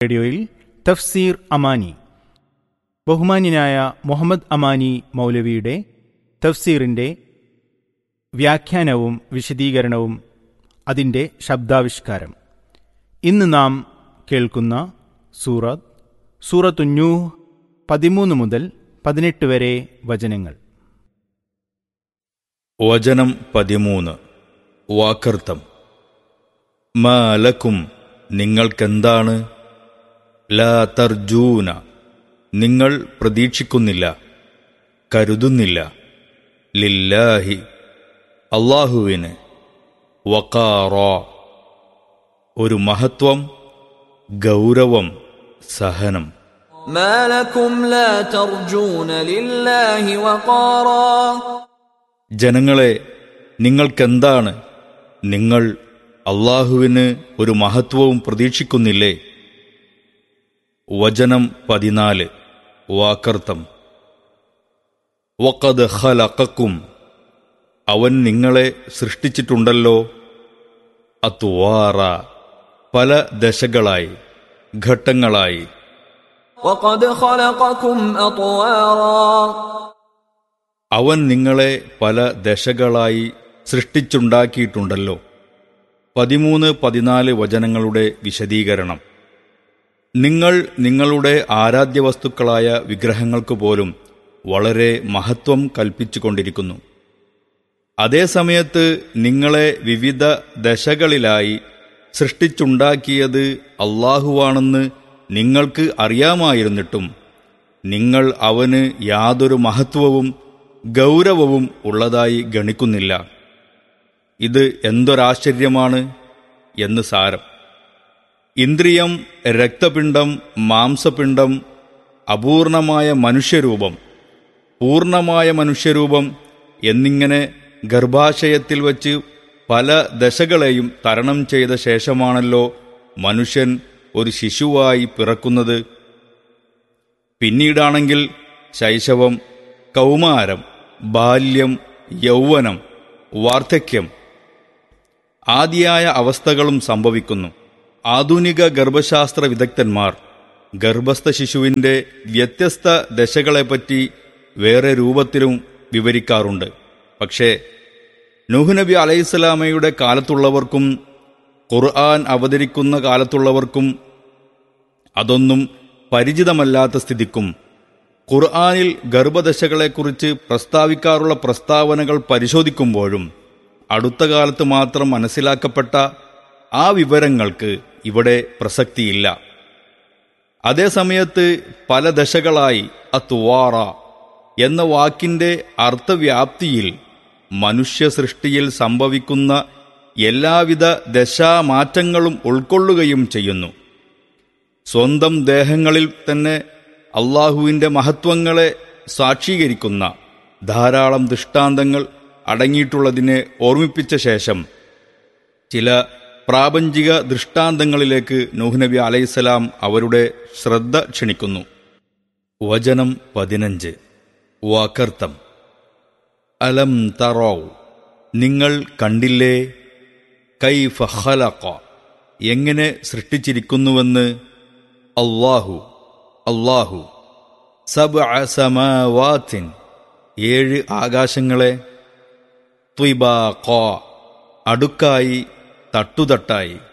റേഡിയോയിൽ തഫ്സീർ അമാനി ബഹുമാന്യനായ മുഹമ്മദ് അമാനി മൗലവിയുടെ തഫ്സീറിൻ്റെ വ്യാഖ്യാനവും വിശദീകരണവും അതിൻ്റെ ശബ്ദാവിഷ്കാരം ഇന്ന് നാം കേൾക്കുന്ന സൂറത്ത് സൂറത്തുഞ്ഞൂ പതിമൂന്ന് മുതൽ പതിനെട്ട് വരെ വചനങ്ങൾ വചനം പതിമൂന്ന് വാക്കർത്ഥം മാലക്കും നിങ്ങൾക്കെന്താണ് ലാ തർജൂന നിങ്ങൾ പ്രതീക്ഷിക്കുന്നില്ല കരുതുന്നില്ല ലില്ലാഹി അള്ളാഹുവിന് വക്കാറോ ഒരു മഹത്വം ഗൗരവം സഹനം ما لكم لا ترجون لله وقارا ജനങ്ങളെ നിങ്ങൾക്കെന്താണ് നിങ്ങൾ അള്ളാഹുവിന് ഒരു മഹത്വവും പ്രതീക്ഷിക്കുന്നില്ലേ വചനം പതിനാല് വാക്കർത്ഥം വക്കത് ഖലഖക്കും അവൻ നിങ്ങളെ സൃഷ്ടിച്ചിട്ടുണ്ടല്ലോ അത്വാറ പല ദശകളായി ഘട്ടങ്ങളായി وقد خلقكم أطوارا അവൻ നിങ്ങളെ പല ദശകളായി സൃഷ്ടിച്ചുണ്ടാക്കിയിട്ടുണ്ടല്ലോ പതിമൂന്ന് പതിനാല് വചനങ്ങളുടെ വിശദീകരണം നിങ്ങൾ നിങ്ങളുടെ ആരാധ്യ വസ്തുക്കളായ വിഗ്രഹങ്ങൾക്ക് പോലും വളരെ മഹത്വം കൽപ്പിച്ചുകൊണ്ടിരിക്കുന്നു അതേസമയത്ത് നിങ്ങളെ വിവിധ ദശകളിലായി സൃഷ്ടിച്ചുണ്ടാക്കിയത് അള്ളാഹുവാണെന്ന് നിങ്ങൾക്ക് അറിയാമായിരുന്നിട്ടും നിങ്ങൾ അവന് യാതൊരു മഹത്വവും ഗൗരവവും ഉള്ളതായി ഗണിക്കുന്നില്ല ഇത് എന്തൊരാശ്ചര്യമാണ് എന്ന് സാരം ഇന്ദ്രിയം രക്തപിണ്ഡം മാംസപിണ്ഡം അപൂർണമായ മനുഷ്യരൂപം പൂർണമായ മനുഷ്യരൂപം എന്നിങ്ങനെ ഗർഭാശയത്തിൽ വച്ച് പല ദശകളെയും തരണം ചെയ്ത ശേഷമാണല്ലോ മനുഷ്യൻ ഒരു ശിശുവായി പിറക്കുന്നത് പിന്നീടാണെങ്കിൽ ശൈശവം കൗമാരം ബാല്യം യൗവനം വാർദ്ധക്യം ആദിയായ അവസ്ഥകളും സംഭവിക്കുന്നു ആധുനിക ഗർഭശാസ്ത്ര വിദഗ്ധന്മാർ ഗർഭസ്ഥ ശിശുവിൻ്റെ വ്യത്യസ്ത ദശകളെപ്പറ്റി വേറെ രൂപത്തിലും വിവരിക്കാറുണ്ട് പക്ഷേ നൂഹ് നബി അലൈഹിസ്സലാമയുടെ കാലത്തുള്ളവർക്കും ഖുർആൻ അവതരിക്കുന്ന കാലത്തുള്ളവർക്കും അതൊന്നും പരിചിതമല്ലാത്ത സ്ഥിതിക്കും ഖുർആനിൽ ഗർഭദശകളെക്കുറിച്ച് പ്രസ്താവിക്കാറുള്ള പ്രസ്താവനകൾ പരിശോധിക്കുമ്പോഴും അടുത്ത കാലത്ത് മാത്രം മനസ്സിലാക്കപ്പെട്ട ആ വിവരങ്ങൾക്ക് ഇവിടെ പ്രസക്തിയില്ല അതേസമയത്ത് പല ദശകളായി അത്തുവാറ എന്ന വാക്കിന്റെ അർത്ഥവ്യാപ്തിയിൽ മനുഷ്യ സൃഷ്ടിയിൽ സംഭവിക്കുന്ന എല്ലാവിധ ദശാമാറ്റങ്ങളും ഉൾക്കൊള്ളുകയും ചെയ്യുന്നു സ്വന്തം ദേഹങ്ങളിൽ തന്നെ അള്ളാഹുവിൻ്റെ മഹത്വങ്ങളെ സാക്ഷീകരിക്കുന്ന ധാരാളം ദൃഷ്ടാന്തങ്ങൾ അടങ്ങിയിട്ടുള്ളതിനെ ഓർമ്മിപ്പിച്ച ശേഷം ചില പ്രാപഞ്ചിക ദൃഷ്ടാന്തങ്ങളിലേക്ക് നൂഹ് നബി അലൈഹിസ്സലാം അവരുടെ ശ്രദ്ധ ക്ഷണിക്കുന്നു വചനം പതിനഞ്ച് വാക്കർത്ഥം അലം തറോ നിങ്ങൾ കണ്ടില്ലേ കൈഫ ഖലഖ എങ്ങനെ സൃഷ്ടിച്ചിരിക്കുന്നുവെന്ന് അള്ളാഹു അള്ളാഹു സബ് സമാവാത്തിൻ ഏഴ് ആകാശങ്ങളെ ത്വിബാഖ അടുക്കായി തട്ടുതട്ടായി